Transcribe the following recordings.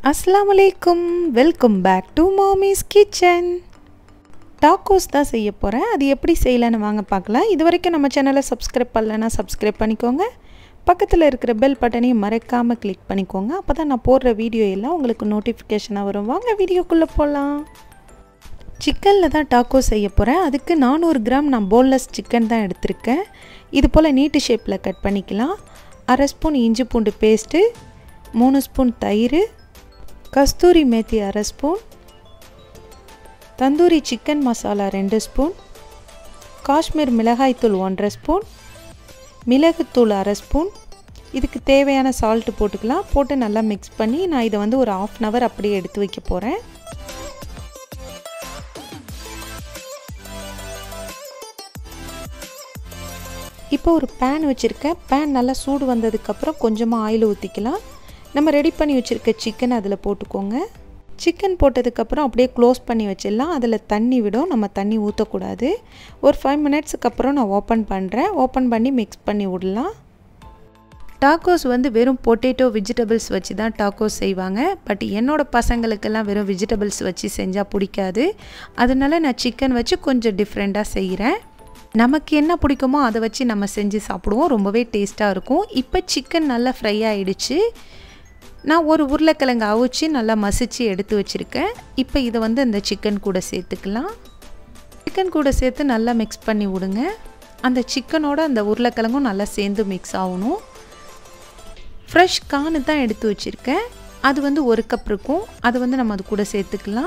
அஸ்லாம் வலைக்கும் welcome back to Mami's kitchen tacos தான் செய்ய போகிறேன் அது எப்படி செய்யலான்னு வாங்க பார்க்கலாம் இது வரைக்கும் நம்ம சேனலை சப்ஸ்கிரைப் பண்ணலன்னா சப்ஸ்கிரைப் பண்ணிக்கோங்க பக்கத்தில் இருக்கிற பெல் பட்டனையும் மறக்காமல் கிளிக் பண்ணிக்கோங்க அப்போ தான் நான் போடுற வீடியோ எல்லாம் உங்களுக்கு நோட்டிஃபிகேஷனாக வரும் வாங்க வீடியோக்குள்ளே போகலாம் சிக்கனில் தான் டாக்கோ செய்ய போகிறேன் அதுக்கு நானூறு கிராம் நான் போன்லெஸ் சிக்கன் தான் எடுத்திருக்கேன் இது போல் நீட்டு ஷேப்பில் கட் பண்ணிக்கலாம் அரை ஸ்பூன் இஞ்சி பூண்டு பேஸ்ட்டு மூணு ஸ்பூன் தயிர் கஸ்தூரி மேத்தி அரை ஸ்பூன் தந்தூரி சிக்கன் மசாலா ரெண்டு ஸ்பூன் காஷ்மீர் மிளகாய்த்தூள் ஒன்றரை ஸ்பூன் மிளகுத்தூள் அரை ஸ்பூன் இதுக்கு தேவையான சால்ட்டு போட்டுக்கலாம் போட்டு நல்லா மிக்ஸ் பண்ணி நான் இதை வந்து ஒரு ஆஃப் அன் ஹவர் அப்படியே எடுத்து வைக்க போகிறேன் இப்போ ஒரு பேன் வச்சுருக்கேன் பேன் நல்லா சூடு வந்ததுக்கப்புறம் கொஞ்சமாக ஆயில் ஊற்றிக்கலாம் நம்ம ரெடி பண்ணி வச்சுருக்க சிக்கன் அதில் போட்டுக்கோங்க சிக்கன் போட்டதுக்கப்புறம் அப்படியே க்ளோஸ் பண்ணி வச்சிடலாம் அதில் தண்ணி விடும் நம்ம தண்ணி ஊற்றக்கூடாது ஒரு ஃபைவ் மினிட்ஸுக்கு அப்புறம் நான் ஓப்பன் பண்ணுறேன் ஓப்பன் பண்ணி மிக்ஸ் பண்ணி விடலாம் டாக்கோஸ் வந்து வெறும் பொட்டேட்டோ வெஜிடபிள்ஸ் வச்சு தான் டாக்கோஸ் செய்வாங்க பட் என்னோடய பசங்களுக்கெல்லாம் வெறும் வெஜிடபிள்ஸ் வச்சு செஞ்சால் பிடிக்காது அதனால நான் சிக்கன் வச்சு கொஞ்சம் டிஃப்ரெண்ட்டாக செய்கிறேன் நமக்கு என்ன பிடிக்குமோ அதை வச்சு நம்ம செஞ்சு சாப்பிடுவோம் ரொம்பவே டேஸ்ட்டாக இருக்கும் இப்போ சிக்கன் நல்லா ஃப்ரை ஆகிடுச்சு நான் ஒரு உருளைக்கிழங்கு அவிச்சு நல்லா மசிச்சு எடுத்து வச்சுருக்கேன் இப்போ இதை வந்து அந்த சிக்கன் கூட சேர்த்துக்கலாம் சிக்கன் கூட சேர்த்து நல்லா மிக்ஸ் பண்ணி விடுங்க அந்த சிக்கனோட அந்த உருளைக்கிழங்கும் நல்லா சேர்ந்து மிக்ஸ் ஆகணும் ஃப்ரெஷ் கானு தான் எடுத்து வச்சுருக்கேன் அது வந்து ஒரு கப் இருக்கும் அது வந்து நம்ம அது கூட சேர்த்துக்கலாம்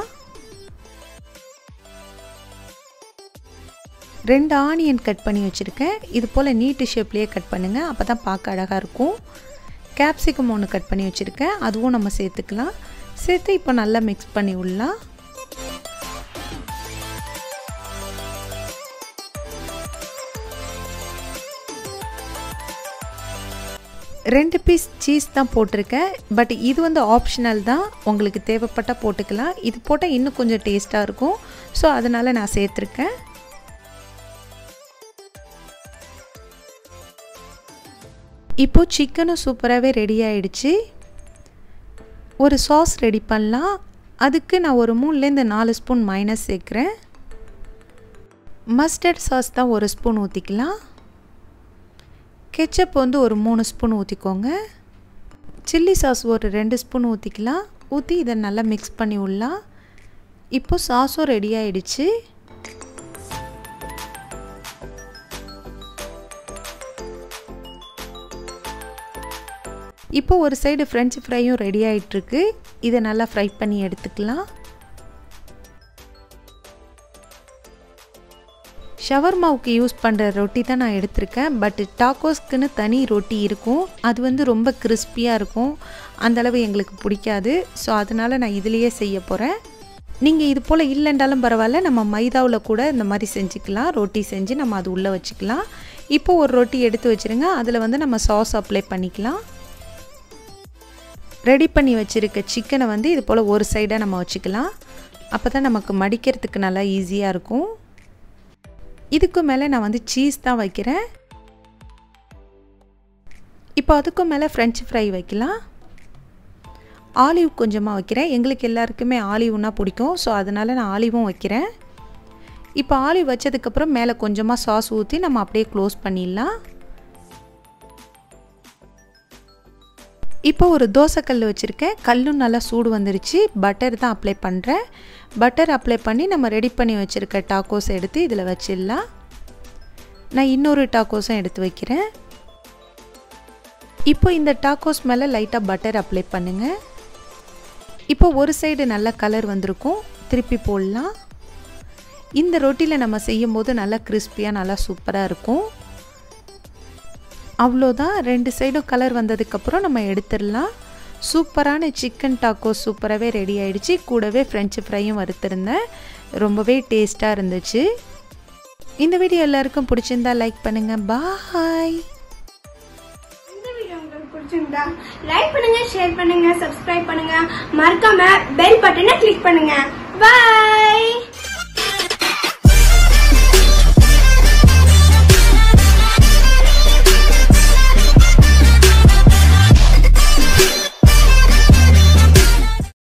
ரெண்டு ஆனியன் கட் பண்ணி வச்சுருக்கேன் இது போல் நீட்டு ஷேப்லேயே கட் பண்ணுங்கள் அப்போ தான் பார்க்க அழகாக இருக்கும் கேப்சிகம் ஒன்று கட் பண்ணி வச்சுருக்கேன் அதுவும் நம்ம சேர்த்துக்கலாம் சேர்த்து இப்போ நல்லா மிக்ஸ் பண்ணி விடலாம் ரெண்டு பீஸ் சீஸ் தான் போட்டிருக்கேன் பட் இது வந்து ஆப்ஷனல் தான் உங்களுக்கு தேவைப்பட்டால் போட்டுக்கலாம் இது போட்டால் இன்னும் கொஞ்சம் டேஸ்ட்டாக இருக்கும் ஸோ அதனால் நான் சேர்த்துருக்கேன் இப்போது சிக்கனும் சூப்பராகவே ரெடி ஆயிடுச்சு ஒரு சாஸ் ரெடி பண்ணலாம் அதுக்கு நான் ஒரு மூணுலேருந்து நாலு ஸ்பூன் மைனஸ் சேர்க்குறேன் மஸ்டர்ட் சாஸ் தான் ஒரு ஸ்பூன் ஊற்றிக்கலாம் கெச்சப் வந்து ஒரு மூணு ஸ்பூன் ஊற்றிக்கோங்க சில்லி சாஸ் ஒரு ரெண்டு ஸ்பூன் ஊற்றிக்கலாம் ஊற்றி இதை நல்லா மிக்ஸ் பண்ணி விடலாம் இப்போது சாஸும் ரெடி ஆயிடுச்சு இப்போ ஒரு சைடு ஃப்ரெஞ்சு ஃப்ரையும் ரெடி ஆகிட்டுருக்கு இதை நல்லா ஃப்ரை பண்ணி எடுத்துக்கலாம் ஷவர்மாவுக்கு யூஸ் பண்ணுற ரொட்டி தான் நான் எடுத்திருக்கேன் பட் டாக்கோஸ்க்குன்னு தனி ரொட்டி இருக்கும் அது வந்து ரொம்ப கிறிஸ்பியாக இருக்கும் அந்தளவு எங்களுக்கு பிடிக்காது ஸோ அதனால் நான் இதுலேயே செய்ய போகிறேன் நீங்கள் இது போல் இல்லைண்டாலும் பரவாயில்ல நம்ம மைதாவில் கூட இந்த மாதிரி செஞ்சுக்கலாம் ரொட்டி செஞ்சு நம்ம அது உள்ளே வச்சுக்கலாம் இப்போது ஒரு ரொட்டி எடுத்து வச்சுருங்க அதில் வந்து நம்ம சாஸ் அப்ளை பண்ணிக்கலாம் ரெடி பண்ணி வச்சுருக்க சிக்கனை வந்து இது போல் ஒரு சைடாக நம்ம வச்சுக்கலாம் அப்போ தான் நமக்கு மடிக்கிறதுக்கு நல்லா ஈஸியாக இருக்கும் இதுக்கு மேலே நான் வந்து சீஸ் தான் வைக்கிறேன் இப்போ அதுக்கு மேலே ஃப்ரெஞ்ச் ஃப்ரை வைக்கலாம் ஆலிவ் கொஞ்சமாக வைக்கிறேன் எங்களுக்கு எல்லாருக்குமே ஆலிவ்னா பிடிக்கும் ஸோ அதனால் நான் ஆலிவும் வைக்கிறேன் இப்போ ஆலிவ் வச்சதுக்கப்புறம் மேலே கொஞ்சமாக சாஸ் ஊற்றி நம்ம அப்படியே க்ளோஸ் பண்ணிடலாம் இப்போ ஒரு தோசைக்கல் வச்சுருக்கேன் கல்லும் நல்லா சூடு வந்துருச்சு பட்டர் தான் அப்ளை பண்ணுறேன் பட்டர் அப்ளை பண்ணி நம்ம ரெடி பண்ணி வச்சுருக்க டாக்கோஸ் எடுத்து இதில் வச்சிடலாம் நான் இன்னொரு டாக்கோஸும் எடுத்து வைக்கிறேன் இப்போ இந்த டாக்கோஸ் மேலே லைட்டாக பட்டர் அப்ளை பண்ணுங்கள் இப்போ ஒரு சைடு நல்ல கலர் வந்திருக்கும் திருப்பி போடலாம் இந்த ரொட்டியில் நம்ம செய்யும் போது நல்லா கிறிஸ்பியாக நல்லா சூப்பராக இருக்கும் அவ்வளோதான் ரெண்டு சைடும் கலர் வந்ததுக்கப்புறம் நம்ம எடுத்துடலாம் சூப்பரான சிக்கன் டாக்கோ சூப்பராகவே ரெடி ஆகிடுச்சு கூடவே ஃப்ரெஞ்சு ஃப்ரையும் வறுத்துருந்தேன் ரொம்பவே டேஸ்ட்டாக இருந்துச்சு இந்த வீடியோ எல்லாருக்கும் பிடிச்சிருந்தா லைக் பண்ணுங்கள் பாய் இந்த வீடியோ உங்களுக்கு பிடிச்சிருந்தா லைக் பண்ணுங்க ஷேர் பண்ணுங்க சப்ஸ்கிரைப் பண்ணுங்க மறக்காம பெல் பட்டனை கிளிக் பண்ணுங்க பை